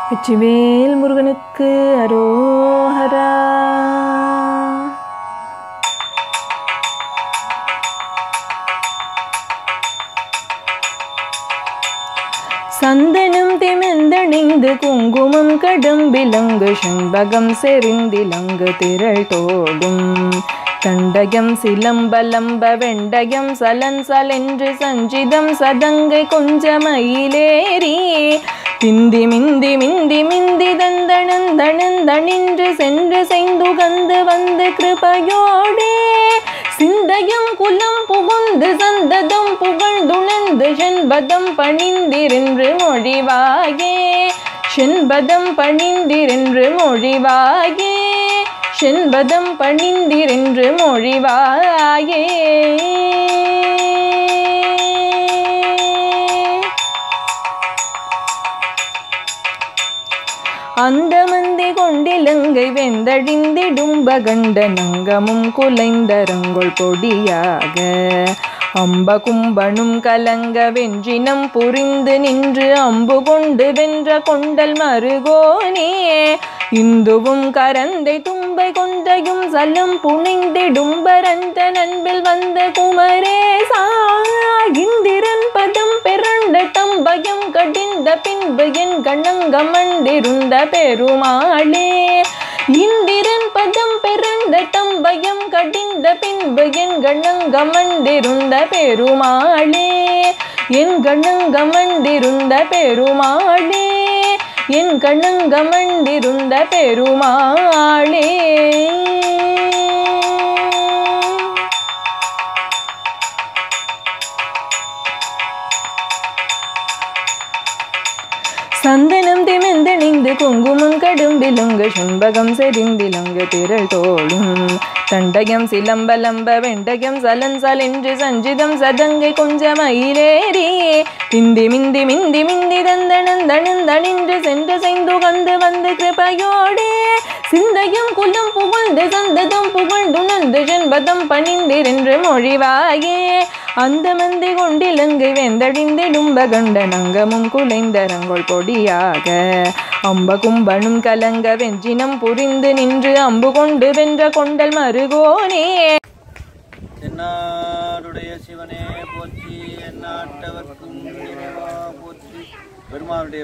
வெற்றிவேல் முருகனுக்கு அரோஹரா சந்தனம் திமிழ்ந்தணிந்து குங்குமம் கடம்பிலங்கு செண்பகம் செறிந்திலங்கு திரள் தோடும் தண்டயம் சிலம்பலம்ப வெண்டயம் சலன் சலென்று சஞ்சிதம் சதங்கை கொஞ்சமயிலேறி திந்தி மிந்தி மிந்தி மிந்தி தந்தனந்தனந்தனின்று சென்று செய்துகந்து வந்து கிருபையோடே சிந்தையும் குலம் புகுந்து சந்ததம் புகழ்ந்துணர்ந்து செண்பதம் பணிந்திரென்று மொழிவாயே செண்பதம் பணிந்திரென்று மொழிவாயே செண்பதம் பணிந்திரென்று மொழிவாயே அந்த மந்தி கொண்டிலங்கை வெந்தடிந்திடும்பகண்ட நங்கமும் குலைந்தரங்கொள் பொடியாக அம்ப கும்பனும் கலங்க வெஞ்சினம் புரிந்து நின்று அம்பு கொண்டு வென்ற கொண்டல் மருகோனே இந்துவும் கரந்தை தும்பை கொண்டையும் சலம் புனைந்திடும்பரந்த நண்பில் வந்த குமரேசா இந்திரன் பதம் பிறண்ட தம்பயம் கடிந்த பின்பு என் கண்ணங்கமண்டிருந்த பெருமாளே இந்திரன் பதம் பிறந்த தம்பயம் கடிந்த பின்பு என் கண்ணங்கமண்டிருந்த பெருமாளே என் கண்ணங்கமண்டிருந்த பெருமாளே என் கண்ணங்கமண்டிருந்த பெருமாளே சந்தனம் திமிழ்ந்தணிந்து குங்குமம் கடும்பிலுங்கு செண்பகம் செறிந்திலங்கு திரள் தோளும் தண்டயம் சிலம்பலம்ப வெண்டயம் சலன் சலென்று சஞ்சிதம் சதங்கை கொஞ்சமயிலேறி திந்தி மிந்தி மிந்தி மிந்தி தந்தனந்தனந்தனின்று சென்று செய்துகந்து வந்து கிருபையோடே சிந்தையும் குலம் புகழ்ந்து சந்ததம் புகழ்ந்துணர்ந்து செண்பதம் பணிந்திரென்று மொழிவாயே அந்த மந்தி கொண்டிலங்கை வெந்தடிந்திடும்ப கண்ட நங்கமும் குலைந்தரங்கொள் பொடியாக அம்ப கும்பனும் கலங்க வெஞ்சினம் புரிந்து நின்று அம்பு கொண்டு வென்ற கொண்டல் மருகோனே தென்னாடுடைய சிவனே போற்றி எந்நாட்டவர்க்கும் இறைவா போற்றி பெருமானுடைய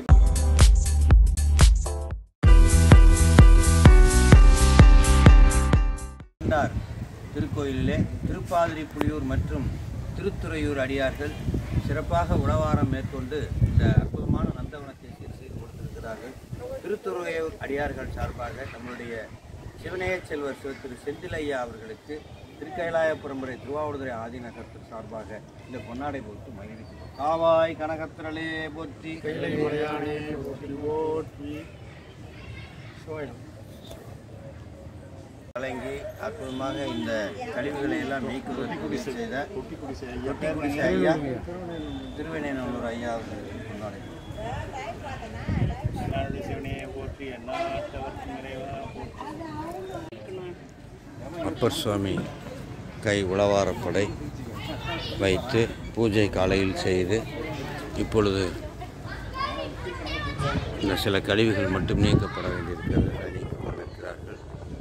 இருந்தார் திருக்கோயிலிலே திருப்பாதிரி புலியூர் மற்றும் திருத்துறையூர் அடியார்கள் சிறப்பாக உணவாரம் மேற்கொண்டு இந்த அற்புதமான நந்தவனத்தை சீர் செய்து கொடுத்திருக்கிறார்கள் திருத்துறையூர் அடியார்கள் சார்பாக நம்முடைய சிவநேய செல்வர் சிவ திரு செந்திலையா அவர்களுக்கு திருக்கைலாயபுரம்புரை திருவாவூதுரை ஆதிநகரத்தின் சார்பாக இந்த பொன்னாடை போட்டு மகிழ்ச்சி காவாய் கனகத்திரளே போற்றி வழங்கி அற்புதமாக இந்த கழிவுகளை எல்லாம் நீக்குவதற்கு உதவி செய்த ஒட்டிக்குடிசை ஐயா திருவெண்ணூர் ஐயா அவர்களுக்கு கொண்டாடி அப்பர் சுவாமி கை உளவாரப்படை வைத்து பூஜை காலையில் செய்து இப்பொழுது இந்த சில கழிவுகள் மட்டும் நீக்கப்பட வேண்டியிருக்கிறது அதை நீக்கிக் கொண்டிருக்கிறார்கள்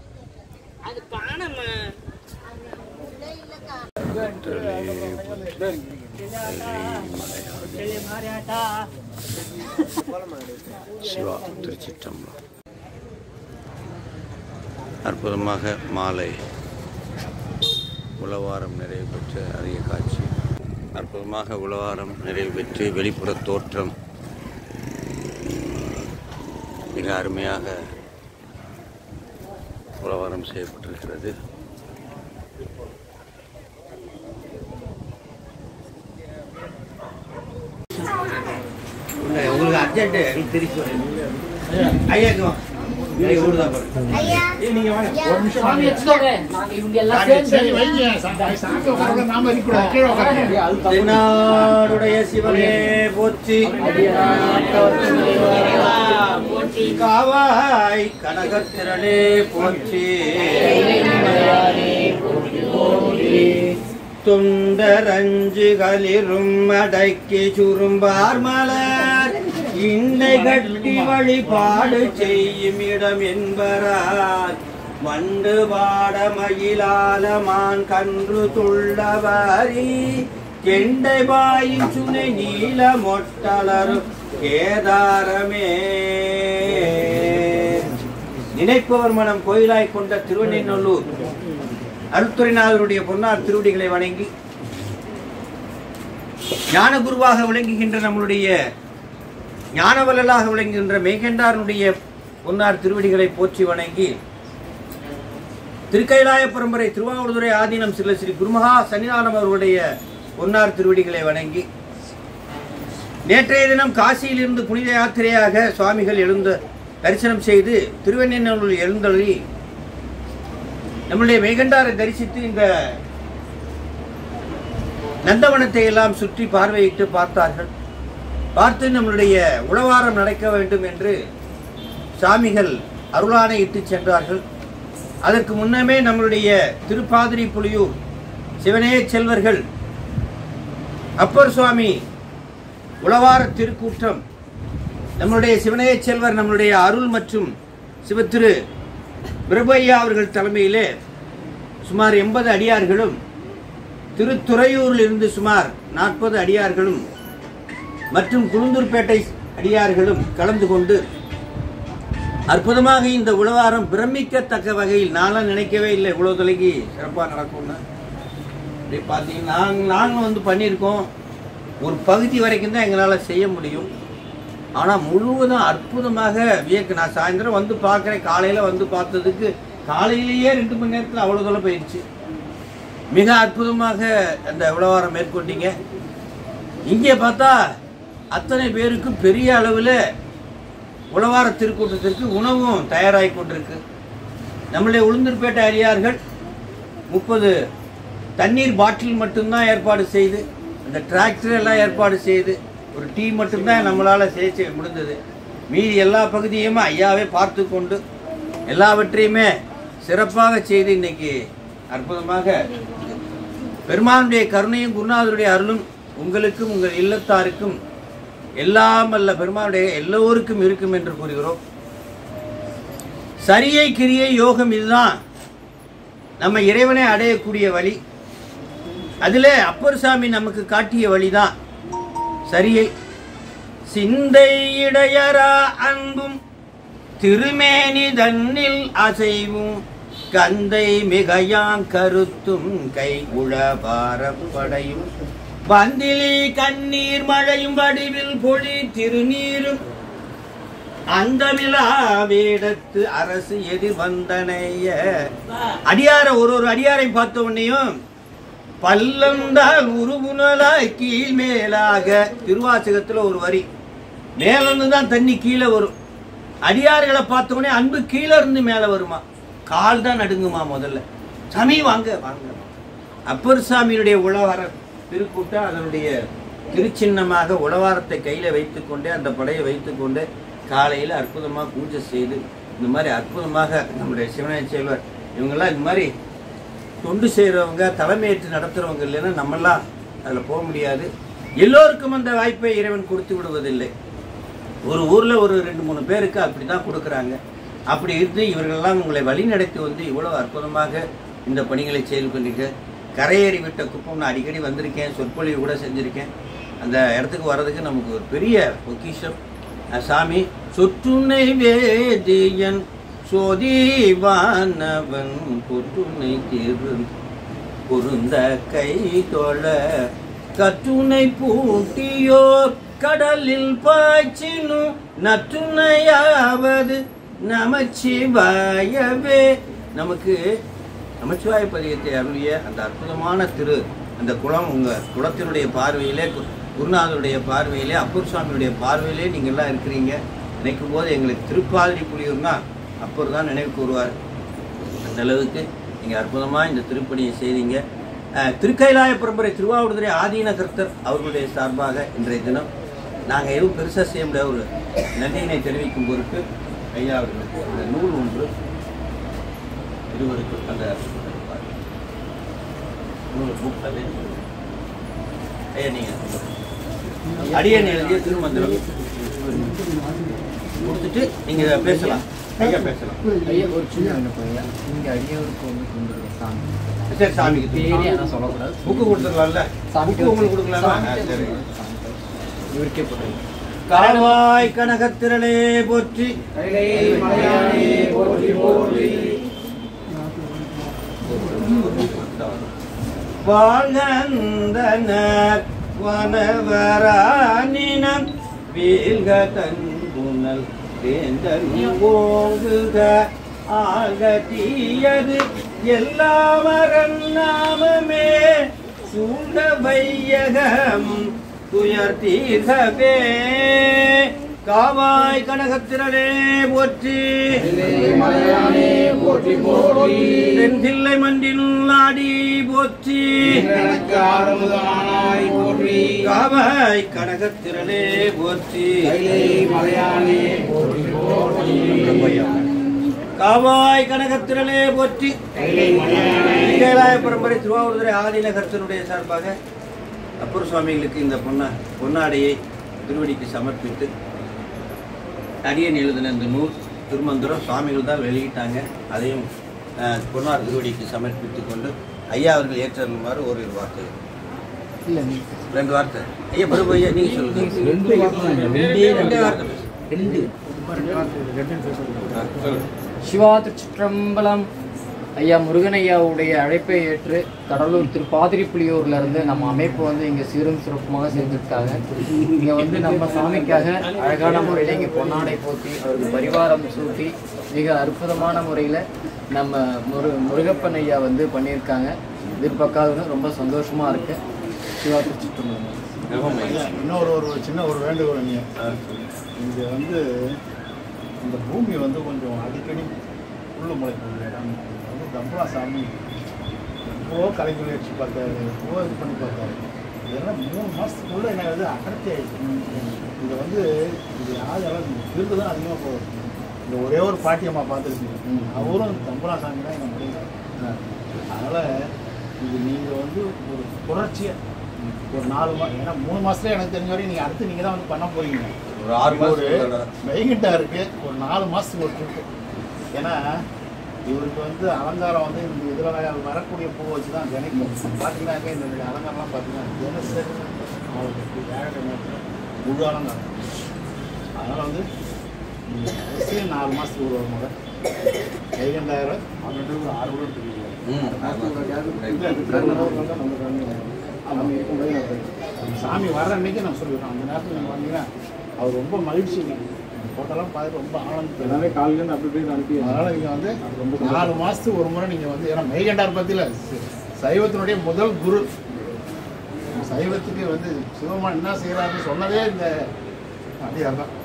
சிவா திருச்சிற்றம்பலம் அற்புதமாக மாலை உளவாரம் நிறைவு பெற்று அரிய காட்சி அற்புதமாக உளவாரம் நிறைவு பெற்று வெளிப்புற தோற்றம் மிக அருமையாக உளவாரம் செய்யப்பட்டிருக்கிறது உங்களுக்கு அர்ஜென்ட் எங்களுக்கு திருப்பி ஐயாக்கு வா வீடியோ ஓடுதா பாருங்க சுவாமி வச்சுக்கோங்க நாங்க இவங்க எல்லாம் சேர்ந்து தென்னாடுடைய சிவனே போற்றி காவாய் கனகத்திரளே போற்றி துண்டரஞ்சுகளிரும் அடக்கி சுரும்பார் மலர் இன்னை கட்டி வழிபாடு செய்யும் இடம் என்பரால் வண்டு பாட மயிலால மான் கன்று துள்ளவரி கெண்டை பாயின் சுனை நீல மொட்டலரு கேதாரமே நினைப்பவர் மனம் கோயிலாய் கொண்ட திருவண்ணூர் அருத்துறைநாதருடைய பொன்னார் திருவடிகளை வணங்கி ஞான குருவாக விளங்குகின்ற நம்மளுடைய ஞானவல்லலாக விளங்குகின்ற மேகண்டாரனுடைய பொன்னார் திருவடிகளை போற்றி வணங்கி திருக்கைலாய பரம்பரை திருவாவூர்துறை ஆதீனம் சில ஸ்ரீ குருமகா சன்னிதானம் அவர்களுடைய பொன்னார் திருவடிகளை வணங்கி நேற்றைய தினம் காசியிலிருந்து புனித யாத்திரையாக சுவாமிகள் எழுந்த தரிசனம் செய்து திருவெண்ணூரில் எழுந்தருளி நம்முடைய மேகண்டாரை தரிசித்து இந்த நந்தவனத்தை எல்லாம் சுற்றி பார்வையிட்டு பார்த்தார்கள் பார்த்து நம்மளுடைய உழவாரம் நடக்க வேண்டும் என்று சாமிகள் அருளானையிட்டு சென்றார்கள் அதற்கு முன்னமே நம்மளுடைய திருப்பாதிரி புலியூர் சிவனேய செல்வர்கள் அப்பர் சுவாமி உளவார திருக்கூட்டம் நம்மளுடைய சிவனேய செல்வர் நம்மளுடைய அருள் மற்றும் சிவத்திரு பிரபையா அவர்கள் தலைமையிலே சுமார் எண்பது அடியார்களும் திருத்துறையூரில் இருந்து சுமார் நாற்பது அடியார்களும் மற்றும் குளுந்தூர்பேட்டை அடியார்களும் கலந்து கொண்டு அற்புதமாக இந்த உழவாரம் பிரமிக்கத்தக்க வகையில் நான்லாம் நினைக்கவே இல்லை இவ்வளோ தொலைக்கு சிறப்பாக நடக்கும்னு அப்படி பார்த்தீங்கன்னா நாங்கள் நாங்கள் வந்து பண்ணியிருக்கோம் ஒரு பகுதி வரைக்கும் தான் எங்களால் செய்ய முடியும் ஆனால் முழுவதும் அற்புதமாக வியக்கு நான் சாயந்தரம் வந்து பார்க்குறேன் காலையில் வந்து பார்த்ததுக்கு காலையிலேயே ரெண்டு மணி நேரத்தில் அவ்வளோ தூரம் போயிடுச்சு மிக அற்புதமாக அந்த உழவாரம் மேற்கொண்டீங்க இங்கே பார்த்தா அத்தனை பேருக்கும் பெரிய அளவில் உழவார திருக்கூட்டத்திற்கு உணவும் தயாராகி கொண்டிருக்கு நம்மளுடைய உளுந்தூர்பேட்டை அடியார்கள் முப்பது தண்ணீர் பாட்டில் மட்டும்தான் ஏற்பாடு செய்து அந்த டிராக்டர் எல்லாம் ஏற்பாடு செய்து ஒரு டீ மட்டும்தான் நம்மளால் செய்ய முடிந்தது மீதி எல்லா பகுதியுமே ஐயாவே பார்த்து கொண்டு எல்லாவற்றையுமே சிறப்பாக செய்து இன்னைக்கு அற்புதமாக பெருமானுடைய கருணையும் குருநாதருடைய அருளும் உங்களுக்கும் உங்கள் இல்லத்தாருக்கும் எல்லாம் அல்ல பெருமானுடைய எல்லோருக்கும் இருக்கும் என்று கூறுகிறோம் சரியை கிரியை யோகம் இதுதான் நம்ம இறைவனை அடையக்கூடிய வழி அதில் அப்பர் சாமி நமக்கு காட்டிய வழிதான் சரியை சிந்தை இடையரா அன்பும் திருமேனி தன்னில் அசைவும் கந்தை மிகையாங் கருத்தும் கை உளபாரப்படையும் பந்திலி கண்ணீர் மழையும் வடிவில் பொழி திருநீரும் அந்தமிலா வேடத்து அரசு எதிர் வந்தனைய அடியார ஒரு ஒரு அடியாரை பார்த்த உடனேயும் பல்லந்தால் உருகுணலாய் கீழ் மேலாக திருவாசகத்துல ஒரு வரி மேலிருந்து தான் தண்ணி கீழே வரும் அடியார்களை பார்த்த உடனே அன்பு கீழே இருந்து மேலே வருமா கால் தான் நடுங்குமா முதல்ல சாமி வாங்க வாங்க அப்பர் சாமியினுடைய உழவார திருக்கூட்டம் அதனுடைய திருச்சின்னமாக உழவாரத்தை கையில் வைத்துக்கொண்டே அந்த படையை வைத்துக்கொண்டு காலையில் அற்புதமாக பூஜை செய்து இந்த மாதிரி அற்புதமாக நம்முடைய சிவனாய செல்வர் இவங்கெல்லாம் இந்த மாதிரி தொண்டு செய்கிறவங்க தலைமையேற்று நடத்துகிறவங்க இல்லைன்னா நம்மெல்லாம் அதில் போக முடியாது எல்லோருக்கும் அந்த வாய்ப்பை இறைவன் கொடுத்து விடுவதில்லை ஒரு ஊரில் ஒரு ரெண்டு மூணு பேருக்கு அப்படி தான் கொடுக்குறாங்க அப்படி இருந்து இவர்களெல்லாம் உங்களை வழிநடத்தி வந்து இவ்வளோ அற்புதமாக இந்த பணிகளை செய்து கொண்டீங்க கரையேறி விட்ட குப்பம் நான் அடிக்கடி வந்திருக்கேன் சொற்பொழிவு கூட செஞ்சுருக்கேன் அந்த இடத்துக்கு வர்றதுக்கு நமக்கு ஒரு பெரிய பொக்கிஷம் அஹ் சாமி சொற்றுனை வேதியன் சோதிவானவன் பொற்றுனை திரு பொருந்த கை தொழ கற்றுனை பூட்டியோ கடலில் பாய்ச்சினு நற்றுணையாவது நமச்சிவாயவே நமக்கு நமச்சிவாய பதிகத்தை அருளிய அந்த அற்புதமான திரு அந்த குளம் உங்க குளத்தினுடைய பார்வையிலே கு- குருநாதருடைய பார்வையிலே அப்பூர் சுவாமியுடைய பார்வையிலே நீங்கள்லாம் இருக்கிறீங்க நினைக்கும் போது எங்களுக்கு திருப்பாதிரி புலியூர்னா அப்பர் தான் நினைவு கூறுவார் அந்த அளவுக்கு நீங்கள் அற்புதமாக இந்த திருப்பணியை செய்தீங்க அஹ், திருக்கைலாய பரம்பரை திருவாவூர்துறை ஆதீன கர்த்தர் அவர்களுடைய சார்பாக இன்றைய தினம் நாங்கள் எதுவும் பெருசாக செய்ய முடியாத ஒரு நன்றியினை தெரிவிக்கும் பொருட்டு ஐயா அவர்களுக்கு அந்த நூல் ஒன்று இருவருக்கு அந்த நூல் புக் அது ஐயா நீங்கள் அடியன் எழுதிய திருமந்திரம் கொடுத்துட்டு நீங்கள் பேசலாம் ஐயா பேசலாம் ஐயா ஒரு சின்ன விண்ணப்பம் ஐயா இங்க அடியவருக்கு வந்து கொண்டு சாமி சரி சாமிக்கு பேரே ஆனால் சொல்லக்கூடாது புக்கு கொடுத்துடலாம்ல புக்கு உங்களுக்கு கொடுக்கலாமா ஆ, சரி இவருக்கே போட்டுருங்க காவாய் கனகத்திரளே போற்றி வாழ்ந்தனர் வனவரானினம் வீழ்க தன்புணல் வேந்தன் ஓங்குக ஆக தீயது எல்லாமரன் நாமமே சூழ்ந்த வையகம் துயர் தீர்கவே காவாய் கனகத்திரளே போற்றி தென்தில்லை மண்டினுள் ஆடி போற்றி காவாய் கனகத்திரளே போற்றி காவாய் கனகத்திரளே போற்றி கேளாய பரம்பரை திருவாவூர்துறை ஆதிநகரத்தினுடைய சார்பாக அப்பர் சுவாமிகளுக்கு இந்த பொன்னா பொன்னாடையை திருவடிக்கு சமர்ப்பித்து அடியன் எழுதின இந்த நூல் திருமந்திரம் சுவாமிகள் தான் வெளியிட்டாங்க அதையும் அஹ், பொன்னார் திருவடிக்கு சமர்ப்பித்துக் கொண்டு ஐயா அவர்கள் ஏற்றருமாறு ஒரு வார்த்தை இல்லை ரெண்டு வார்த்தை ஐயா பிரபு ஐயா நீங்க சொல்லுங்க ரெண்டு வார்த்தை ரெண்டே வார்த்தை பேசு. ரெண்டு ஆ, சொல்லுங்க சிவா திருச்சிற்றம்பலம் ஐயா முருகன் ஐயாவுடைய அழைப்பை ஏற்று கடலூர் திரு பாதிரிப்புலியூர்ல இருந்து நம்ம அமைப்பு வந்து இங்க சீரும் சிறப்புமாக செஞ்சிருக்காங்க இங்க வந்து நம்ம சாமிக்காக அழகான முறையில் இங்க பொன்னாடை போத்தி அவருக்கு பரிவாரம் சூட்டி மிக அற்புதமான முறையில் நம்ம முரு முருகப்பன் ஐயா வந்து பண்ணியிருக்காங்க எதிர்பார்க்காதது ரொம்ப சந்தோஷமா இருக்கு சிவா திருச்சிற்றம்பலம் ரொம்ப மகிழ்ச்சி. இன்னொரு ஒரு சின்ன ஒரு வேண்டுகோள் நீங்க ஆ, இங்கே வந்து இந்த பூமி வந்து கொஞ்சம் அடிக்கடி புல்லு முளைக்கூடிய இடம் இது வந்து தம்புலா சாமி எவ்வளோ கலை முயற்சி பார்த்தாரு எவ்வளோ இது பண்ணி பார்த்தாரு இதெல்லாம் மூணு மாதத்துக்குள்ளே என்ன வந்து அடர்த்தி ஆயிடுச்சு இதை வந்து இது யாரும் விருது தான் அதிகமாக போகுது இந்த ஒரே ஒரு பாட்டியம்மா பார்த்துருக்கீங்க அவரும் தம்புலா சாமி தான் எங்கள் முடியல அதனால் இது நீங்கள் வந்து ஒரு தொடர்ச்சியாக ஒரு நாலு மாதம் ஏன்னா மூணு மாதத்துல எனக்கு தெரிஞ்ச வரையும் நீங்கள் அடுத்து நீங்கள் தான் வந்து பண்ண போறீங்க ஒரு ஆறு இது ஒரு மாதம் வைகிட்டா இருக்கு ஒரு நாலு மாதத்துக்கு ஒரு ட்ரிப்பு ஏன்னா இவருக்கு வந்து அலங்காரம் வந்து இந்த இதில் வரக்கூடிய பூ வச்சு தான் தினைக்கும் பார்த்தீங்கன்னாக்க இந்த அலங்காரம்லாம் பார்த்தீங்கன்னா தினசரி அவருக்கு வியாழக்கிழமை முழு அலங்காரம் அதனால் வந்து நீங்கள் அவசியம் நாலு மாதத்துக்கு ஒரு முறை வைகண்டாயிரம் அவங்கள்ட்ட ஒரு ஆறு கூட எடுத்துக்கீங்க ம், ஆறு மாதம். சாமி வர்ற அன்னைக்கு நான் சொல்லிடுறோம் அந்த நேரத்தில் நீங்கள் வந்தீங்கன்னா அவர் ரொம்ப மகிழ்ச்சி ஃபோட்டோலாம் பார்த்து ரொம்ப ஆனந்தம் எல்லாமே காலையிலேருந்து அப்படி போய் அனுப்பி அதனால் நீங்கள் வந்து ரொம்ப நாலு மாதத்துக்கு ஒரு முறை நீங்கள் வந்து ஏன்னா மெய்கண்டார் பற்றியில் சைவத்தினுடைய முதல் குரு சைவத்துக்கு வந்து சிவமா என்ன செய்கிறாருன்னு சொன்னதே இந்த அடியார் தான்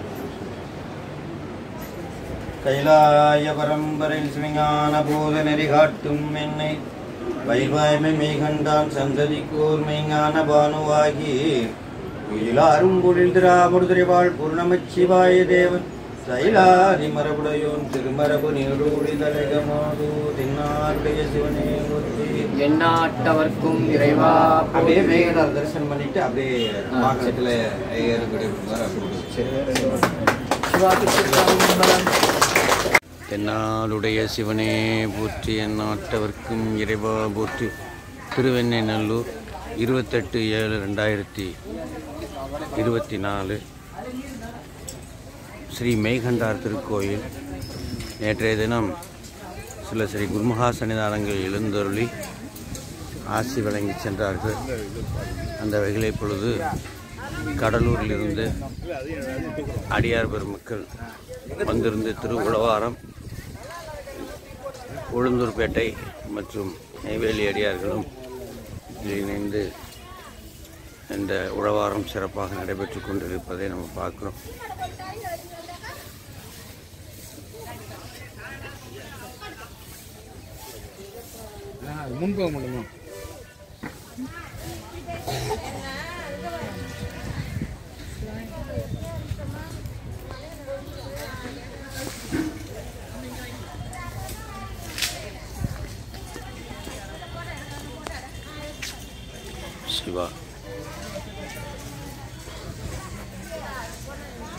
கைலாய பரம்பரையில் சிவஞான போத நெறி காட்டும் என்னை வயல்வாய்மை மெய்கண்டான் சந்ததி கூர் மெய்ஞான பானுவாகி உயிலாரும் பொழில் திராமுடுதுரை வாழ் பூர்ணமச்சிவாய தேவன் சைலாதி மரபுடையோன் திருமரபு நீடூடி தலைகமாது தென்னாருடைய சிவனே ஒத்தி எண்ணாட்டவர்க்கும் இறைவா அப்படியே மேகனார் தரிசனம் பண்ணிட்டு அப்படியே மார்க்கெட்டில் ஏறக்கூடிய சிவா திருச்சிற்றம்பலம் தென்னாளுடைய சிவனே போற்றி எந்நாட்டவர்க்கும் இறைவா போற்றி திருவெண்ணெய்நல்லூர் இருபத்தெட்டு ஏழு ரெண்டாயிரத்தி இருபத்தி நாலு ஸ்ரீ மெய்கண்டார் திருக்கோயில் நேற்றைய தினம் சில ஸ்ரீ குருமகா சன்னிதானங்கள் எழுந்தருளி ஆசி வழங்கி சென்றார்கள் அந்த வகையிலே பொழுது கடலூரிலிருந்து அடியார் பெருமக்கள் வந்திருந்து திரு உழவாரம் உளுந்தூர்பேட்டை மற்றும் நெய்வேலி அடியார்களும் இதில் இணைந்து இந்த உழவாரம் சிறப்பாக நடைபெற்று கொண்டிருப்பதை நம்ம பார்க்குறோம் முன்போக முடியுமா சிவா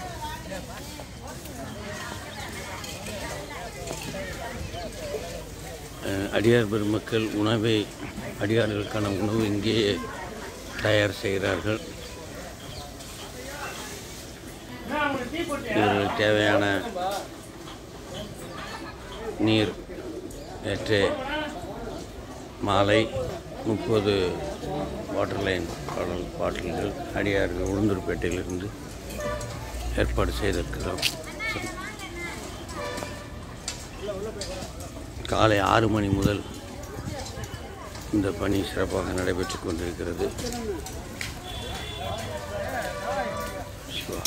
அடியார் பெருமக்கள் உணவை அடியார்களுக்கான உணவு இங்கேயே தயார் செய்கிறார்கள் இவர்களுக்கு தேவையான நீர் நேற்று மாலை முப்பது வாட்டர் லைன் பாடல் பாட்டில்கள் அடியார்கள் உளுந்தூர்பேட்டையிலிருந்து ஏற்பாடு செய்திருக்கிறோம் காலை ஆறு மணி முதல் இந்த பணி சிறப்பாக நடைபெற்று கொண்டிருக்கிறது சிவா.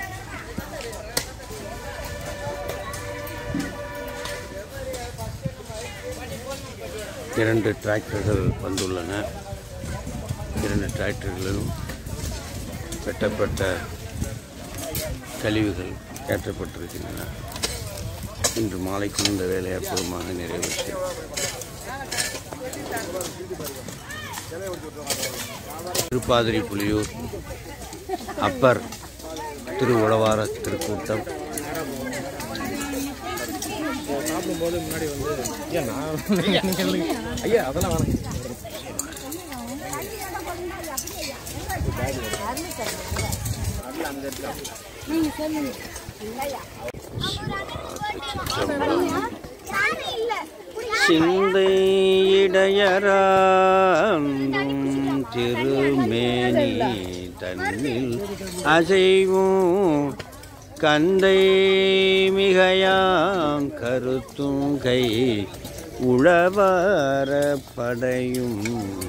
இரண்டு டிராக்டர்கள் வந்துள்ளன இரண்டு டிராக்டர்களிலும் வெட்டப்பட்ட கழிவுகள் ஏற்றப்பட்டிருக்கின்றன இன்று மாலைக்கும் இந்த வேலை அற்புதமாக நிறைவேற்றி திருப்பாதிரி புலியூர் அப்பர் திரு உழவார திருக்கூட்டம் சாப்பிடும்போது முன்னாடி வந்து ஐயா நான் ஐயா அதெல்லாம் வேணாம் சிந்தை இடையராந்தும் திருமேனி தன்னில் அசைவும் கந்தை மிகையாம் கருத்தும் கை உழவார படையும்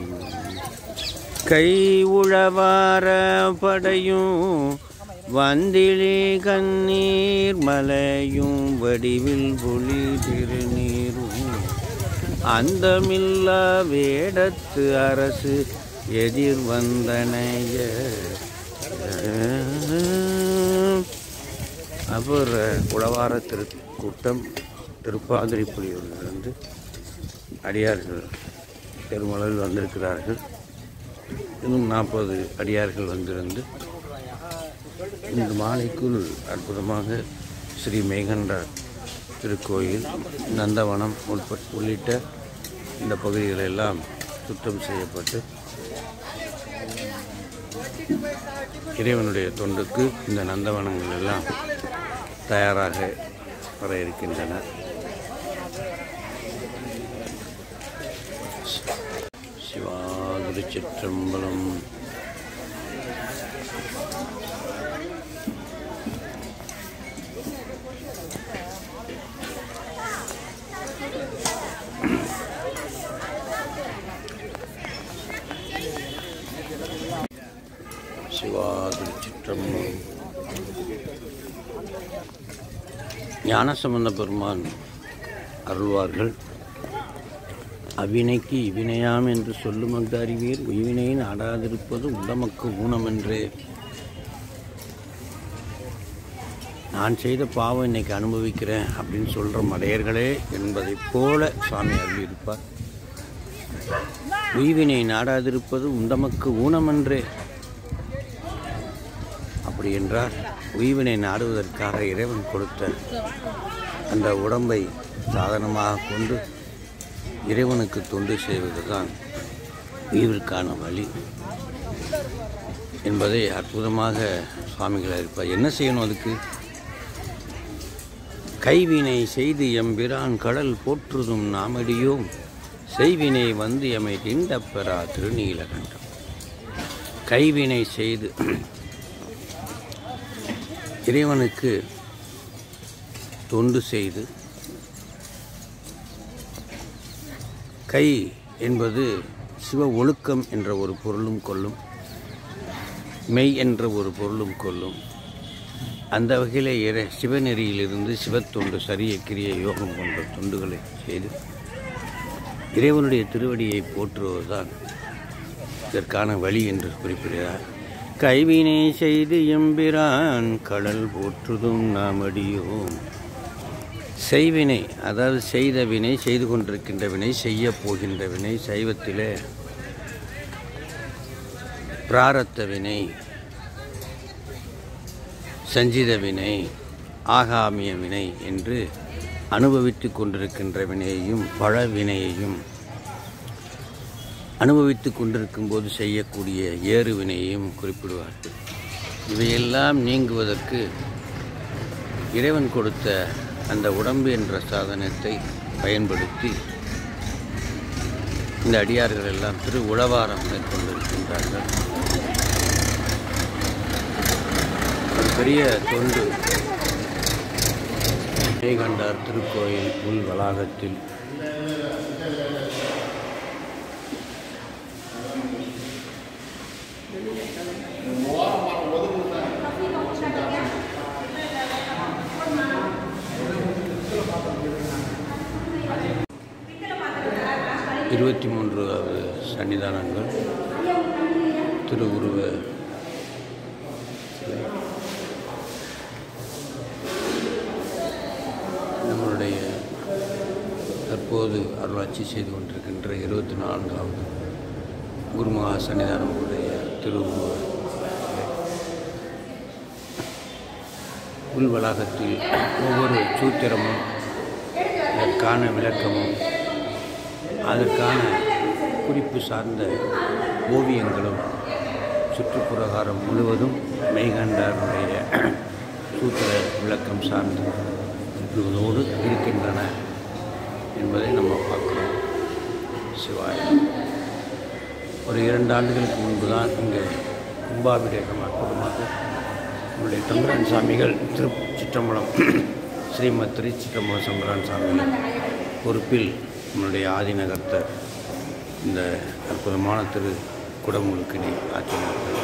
கை உழவார படையும் வந்திழி கண்ணீர் மலையும் வடிவில் பொலி திருநீரும் அந்தமில்லா வேடத்து அரசு எதிர் வந்தனைய அப்புறம் உழவார திருக்கூட்டம் திருப்பாதிரி புலியூரிலிருந்து அடியார்கள் பெருமளவில் வந்திருக்கிறார்கள் இன்னும் நாற்பது அடியார்கள் வந்திருந்து இன்று மாலைக்குள் அற்புதமாக ஸ்ரீ மேகண்டார் திருக்கோயில் நந்தவனம் உட்பட் உள்ளிட்ட இந்த பகுதிகள் எல்லாம் சுத்தம் செய்யப்பட்டு இறைவனுடைய தொண்டுக்கு இந்த நந்தவனங்கள் எல்லாம் தயாராக வர இருக்கின்றன சிவா திருச்சிற்றம்பலம் சிவா திருச்சிற்றம்பலம் ஞானசம்பந்த பெருமான் அருள்வார்கள் அவ்வினைக்கு இவ்வினையாம் என்று சொல்லும் அந்த அறிவீர் உய்வினை நாடாதிருப்பது உடமக்கு ஊனமென்றே நான் செய்த பாவம் இன்னைக்கு அனுபவிக்கிறேன் அப்படின்னு சொல்கிற மடையர்களே என்பதைப் போல சுவாமி அருளியிருப்பார் உய்வினை நாடாதிருப்பது உண்டமக்கு ஊனமன்றே அப்படி என்றால் உய்வினை நாடுவதற்காக இறைவன் கொடுத்த அந்த உடம்பை சாதனமாக கொண்டு இறைவனுக்கு தொண்டு செய்வதுதான் உயிர்க்கான வழி என்பதை அற்புதமாக சுவாமிகள் இருப்பார் என்ன செய்யணும் அதுக்கு கைவினை செய்து எம்பிரான் கடல் போற்றுதும் நாமடியோம் செய்வினை வந்து எமை திண்டப்பெறா திருநீலகண்டம் கைவினை செய்து இறைவனுக்கு தொண்டு செய்து கை என்பது சிவ ஒழுக்கம் என்ற ஒரு பொருளும் கொள்ளும் மெய் என்ற ஒரு பொருளும் கொள்ளும் அந்த வகையில் இறை சிவநெறியிலிருந்து சிவத்தொண்டு சரிய கிரிய யோகம் போன்ற தொண்டுகளை செய்து இறைவனுடைய திருவடியை போற்றுவதுதான் இதற்கான வழி என்று குறிப்பிடுகிறார் கைவினை செய்து எம்பிரான் கடல் போற்றுதும் நாம் அடியோம் செய்வினை அதாவது செய்த வினை செய்து கொண்டிருக்கின்ற வினை செய்ய போகின்ற வினை சைவத்திலே பிராரத்த வினை சஞ்சித வினை ஆகாமிய வினை என்று அனுபவித்து கொண்டிருக்கின்ற வினையையும் பழ வினையையும் அனுபவித்து கொண்டிருக்கும் போது செய்யக்கூடிய ஏறு வினையையும் குறிப்பிடுவார்கள் இவையெல்லாம் நீங்குவதற்கு இறைவன் கொடுத்த அந்த உடம்பு என்ற சாதனத்தை பயன்படுத்தி இந்த அடியார்கள் எல்லாம் திரு உழவாரம் மேற்கொண்டிருக்கின்றார்கள் ஒரு பெரிய தொண்டு கண்டார் திருக்கோயில் உள் வளாகத்தில் இருபத்தி மூன்றாவது சன்னிதானங்கள் திருவுருவ சிலை நம்மளுடைய தற்போது அருளாட்சி செய்து கொண்டிருக்கின்ற இருபத்தி நான்காவது குருமகா சன்னிதானமுடைய திருவுருவ சிலை உள் வளாகத்தில் ஒவ்வொரு சூத்திரமும் அதற்கான விளக்கமும் அதற்கான குறிப்பு சார்ந்த ஓவியங்களும் சுற்றுப்புறகாரம் முழுவதும் மெய்கண்டாருடைய சூத்திர விளக்கம் சார்ந்து இருப்பதோடு இருக்கின்றன என்பதை நம்ம பார்க்கிறோம் சிவாய ஒரு இரண்டு ஆண்டுகளுக்கு முன்பு தான் இங்கே கும்பாபிஷேகம் அற்புதமாக நம்முடைய தம்புரான் சாமிகள் திரு சிற்றம்பலம் ஸ்ரீமத் திரு சிற்றம்பலம் சம்பரான் சாமிகள் பொறுப்பில் நம்முடைய ஆதிநகர்த்தர் இந்த அற்புதமான திரு குடமுழுக்கினை ஆற்றினார்கள்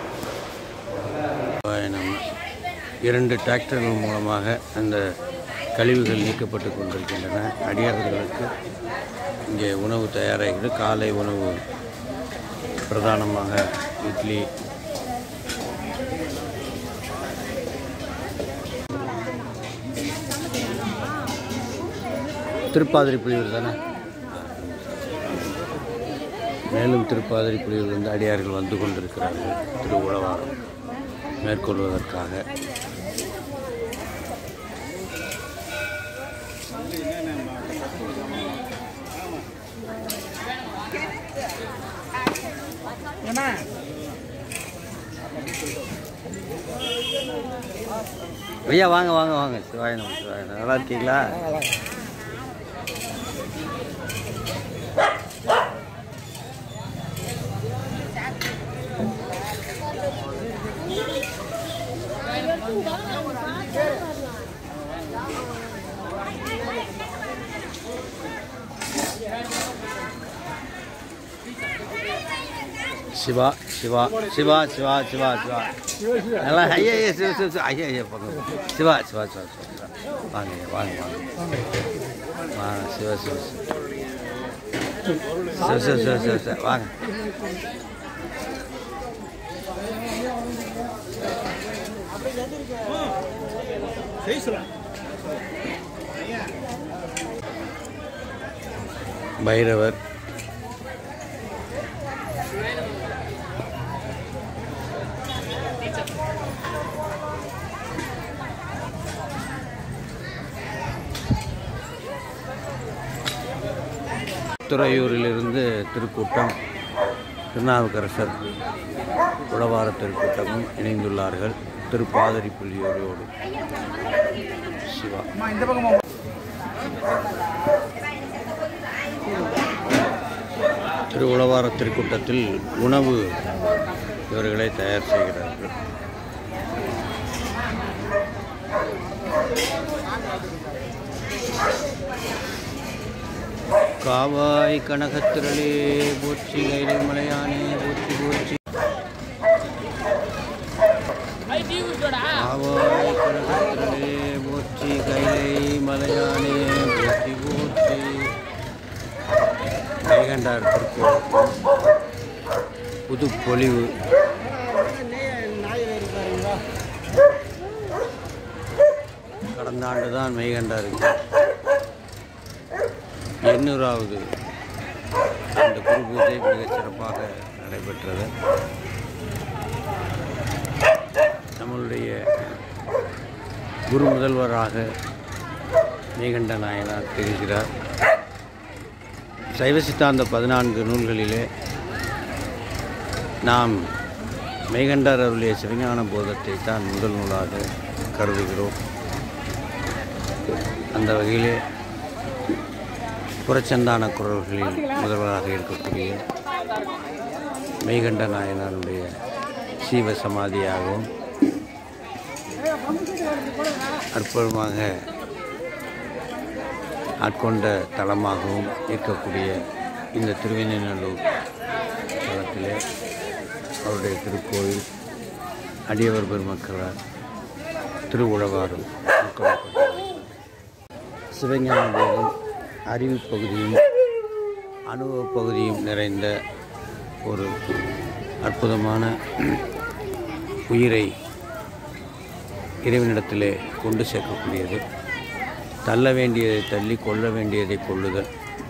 நம்ம இரண்டு டிராக்டர்கள் மூலமாக அந்த கழிவுகள் நீக்கப்பட்டு கொண்டிருக்கின்றன அடியார்களுக்கு இங்கே உணவு தயாராகிறது காலை உணவு பிரதானமாக இட்லி திருப்பாதிரி புலியூர் தானே மேலும் திருப்பாதிரி புலியூர் வந்து அடியார்கள் வந்து கொண்டிருக்கிறார்கள் திரு உழவாரம் மேற்கொள்வதற்காக ஐயா வாங்க வாங்க வாங்க சிவாயனம் சிவாயனம் நல்லா இருக்கீங்களா சிவா சிவா சிவா சிவா சிவா சிவா நல்லா ஐயா ஐயா சிவா சிவா சிவா ஐயா ஐயா பக்கம் சிவா சிவா சிவா சிவா சிவா வாங்க ஐயா வாங்க வாங்க வாங்க சிவா சிவா சிவா சிவா சிவா சிவா சிவா வாங்க பைரவர் துறையூரிலிருந்து திருக்கூட்டம் திருநாவுக்கரசர் உழவார திருக்கூட்டமும் இணைந்துள்ளார்கள் திருப்பாதிரி புள்ளியூரோடு சிவா திரு உழவார திருக்கூட்டத்தில் உணவு இவர்களை தயார் செய்கிறார்கள் காவாய் கனகத்திரளே போற்றி கைலை மலையானே போற்றி போற்றி காவாய் கனகத்திரளே போற்றி கைலை மலையானே போற்றி போற்றி கைகண்டார் திருக்கோள் புது பொலிவு கடந்த ஆண்டு தான் மெய்கண்டாருக்கு எண்ணூறாவது அந்த குரு பூஜை மிகச் சிறப்பாக நடைபெற்றது நம்மளுடைய குரு முதல்வராக மேகண்ட நாயனார் திகழ்கிறார் சைவ சித்தாந்த பதினான்கு நூல்களிலே நாம் மெய்கண்டார் அருளிய சிவஞான போதத்தை தான் முதல் நூலாக கருதுகிறோம் அந்த வகையிலே புறச்சந்தான குரல்களில் முதல்வராக இருக்கக்கூடிய மெய்கண்ட நாயனாருடைய சீவ சமாதியாகவும் அற்புதமாக ஆட்கொண்ட தலமாகவும் இருக்கக்கூடிய இந்த திருவெண்ணநல்லூர் தலத்திலே அவருடைய திருக்கோயில் அடியவர் பெருமக்களால் திருவுழவாரும் மேற்கொள்ளப்பட்டது சிவஞான போதும் அறிவு பகுதியும் அனுபவ பகுதியும் நிறைந்த ஒரு அற்புதமான உயிரை இறைவனிடத்திலே கொண்டு சேர்க்கக்கூடியது தள்ள வேண்டியதை தள்ளி கொள்ள வேண்டியதை கொள்ளுதல்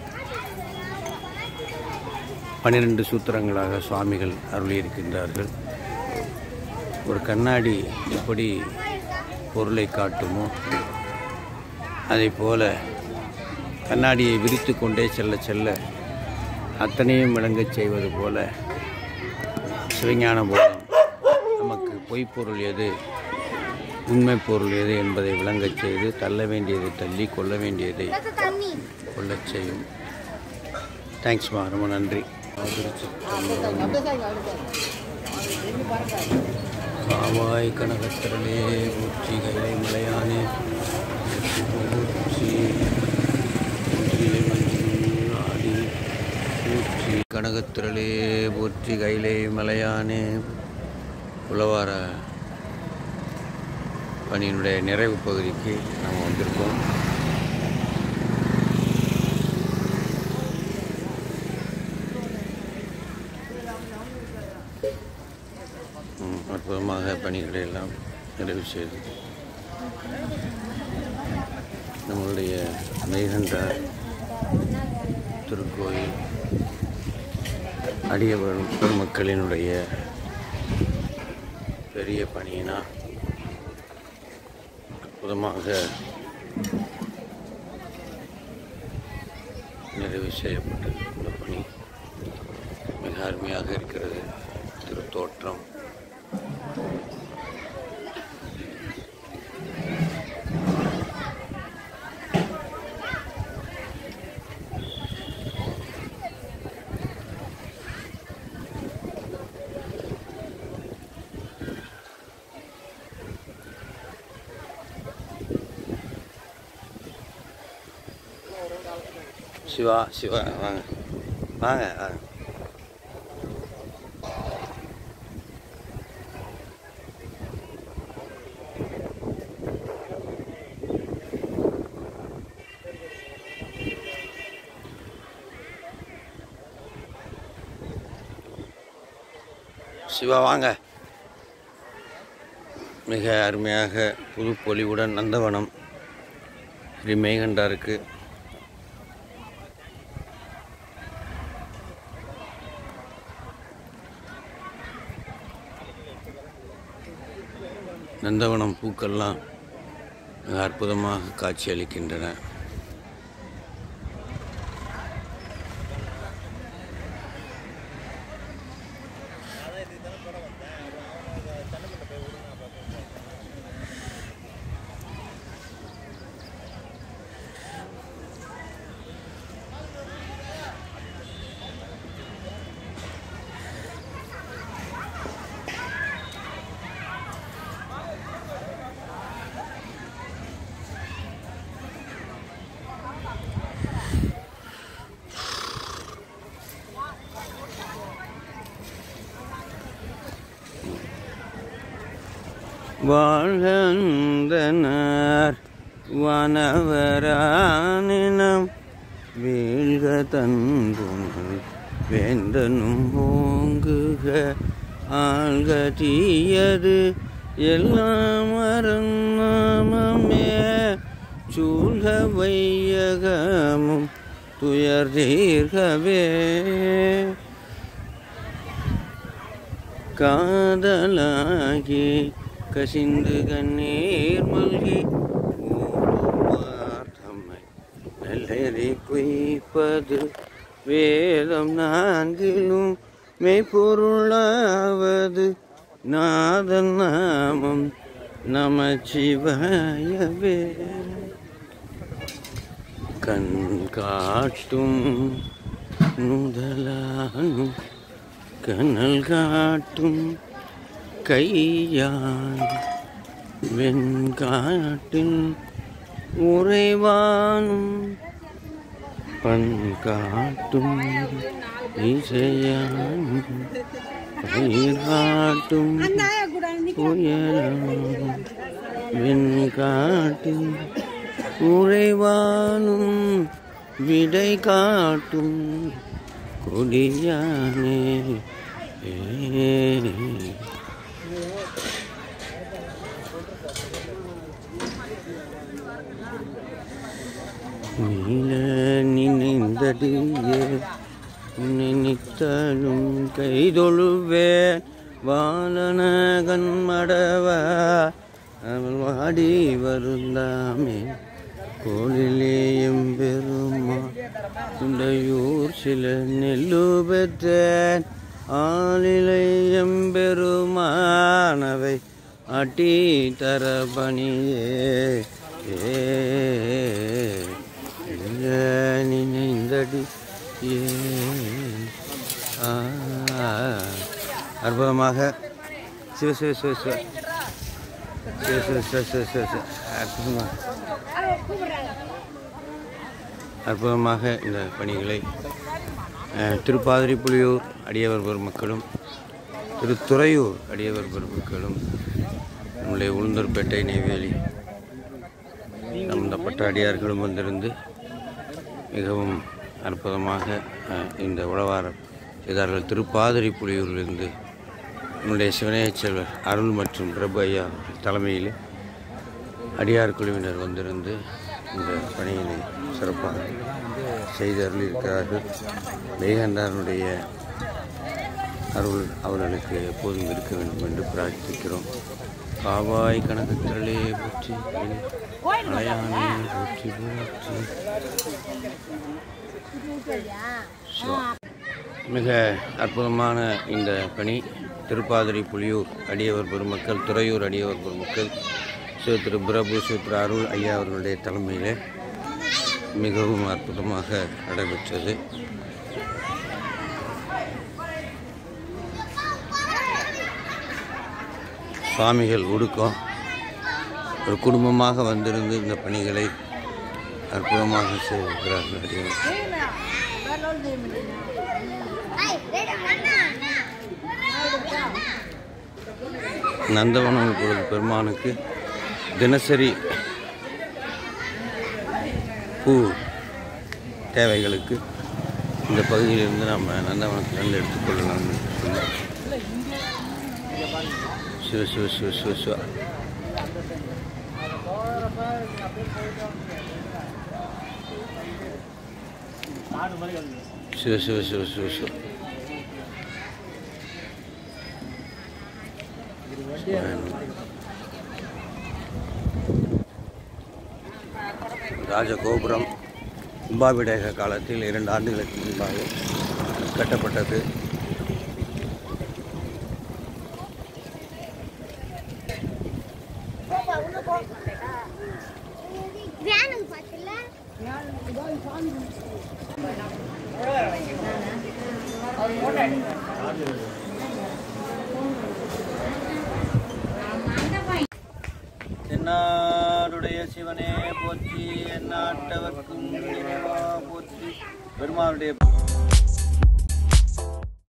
பன்னிரண்டு சூத்திரங்களாக சுவாமிகள் அருளியிருக்கின்றார்கள் ஒரு கண்ணாடி எப்படி பொருளை காட்டுமோ அதை போல கண்ணாடியை விரித்து கொண்டே செல்ல செல்ல அத்தனையும் விளங்கச் செய்வது போல சிவஞான போதம் நமக்கு பொய்ப்பொருள் எது உண்மை பொருள் எது என்பதை விளங்கச் செய்து தள்ள வேண்டியதை தள்ளி கொள்ள வேண்டியதை கொள்ளச் செய்யும் தேங்க்ஸ்மா ரொம்ப நன்றி காவாய் கனகத்திரளே ஊற்றி கைலை மலையானே ஊற்றி ஊற்றிலே மஞ்சுநாடி ஊற்றி கனகத்திரளே ஊற்றி கைலை மலையானே உளவார பணியினுடைய நிறைவு பகுதிக்கு நாம் வந்திருக்கோம் ம், அற்புதமாக பணிகளை எல்லாம் நிறைவு செய்து நம்மளுடைய மெய்கண்ட திருக்கோயில் அடியவர் பெருமக்களினுடைய பெரிய பணியினால் அற்புதமாக நிறைவு செய்யப்பட்டது இந்த பணி மிக அருமையாக இருக்கிறது திருத்தோற்றம் சிவா சிவா வாங்க வாங்க வாங்க சிவா வாங்க மிக அருமையாக புது பொலிவுடன் நந்தவனம் ஸ்ரீ மேகண்டாருக்கு நந்தவனம் பூக்கள்லாம் மிக அற்புதமாக காட்சியளிக்கின்றன வாழ்கந்தனர் வனவரானினம் வீழ்க தன்புணல் வேந்தனும் ஓங்குக ஆள்க தீயது எல்லாம் அறநாமமே சூழ்க வையகமும் துயர் தீர்கவே காதலாகி கசிந்து கண்ணீர் மல்கி ஓடும் வார்த்தம் வெள்ளரி குய்ப்பது வேதம் நான்கிலும் மெய்ப்பொருளாவது நாதன் நாமம் நமச்சிவாயவே கண் காட்டும் நுதலானும் கனல் காட்டும் கையான் வெண்காட்டில் உறைவானும் பண் காட்டும் இசையானும் பயிர் காட்டும் உயரம் வெண்காட்டில் உறைவானும் விடை காட்டும் கொடியானே ஏ நீல நினைந்தடியே உன்னை நித்தலும் கைதொழுவேன் வாலனகன் மடவ அவள் வாடி வருந்தாமே கோலிலேயும் பெருமா சுண்டையூர் சில நெல்லு பெற்றேன் ஆளிலையம் பெருமானவை அட்டி தர பணியே ஏ நினைந்தடி ஏ ஆ அற்புதமாக சிவ சிவ சிவ சிவ சிவ சிவ சிவ சிவ சிவ சிவ அற்புதமாக அற்புதமாக இந்த பணிகளை அஹ், திருப்பாதிரி புலியூர் அடியவர் பெருமக்களும் திருத்துறையூர் அடியவர் பெருமக்களும் நம்முடைய உளுந்தூர்பேட்டை நெய்வேலி சம்பந்தப்பட்ட அடியார்களும் வந்திருந்து மிகவும் அற்புதமாக அஹ், இந்த உழவாரம் செய்தார்கள் திருப்பாதிரி புலியூரிலிருந்து நம்முடைய சிவனேய செல்வர் அருள் மற்றும் பிரபு ஐயா தலைமையில் அடியார் குழுவினர் வந்திருந்து இந்த பணியினை சிறப்பாக செய்து அருளியிருக்கிறார்கள் மெய்கண்டாரனுடைய அருள் அவர்களுக்கு எப்போதும் இருக்க வேண்டும் என்று பிரார்த்திக்கிறோம் காவாய் கணக்கு திரளே போற்றி மலையானே போற்றி போற்றி சிவா. மிக அற்புதமான இந்த பணி திருப்பாதிரி புலியூர் அடியவர் பெருமக்கள் துறையூர் அடியவர் பெருமக்கள் சிவ திரு பிரபு சிவ திரு அருள் ஐயா அவர்களுடைய தலைமையிலே மிகவும் அற்புதமாக நடைபெற்றது சுவாமிகள் ஒடுக்கம் ஒரு குடும்பமாக வந்திருந்து இந்த பணிகளை அற்புதமாக செய்திருக்கிறார்கள் அடியவர் நந்தவனம் இப்பொழுது பெருமானுக்கு தினசரி பூ தேவைகளுக்கு இந்த பகுதியிலிருந்து நம்ம நந்தவனத்திலிருந்து எடுத்துக்கொள்ளலாம் என்று சொன்னார். சிவ சிவ சிவ சிவ சிவ சிவ சிவ சிவ சிவ சிவ ராஜகோபுரம் கும்பாபிடேக காலத்தில் இரண்டு ஆண்டுகளுக்கு முன்பாக கட்டப்பட்டது வேனுக்கு பார்த்துல தென்னாடுடைய சிவனே போற்றி எந்நாட்டவர்க்கும் இறைவா போற்றி பெருமானுடைய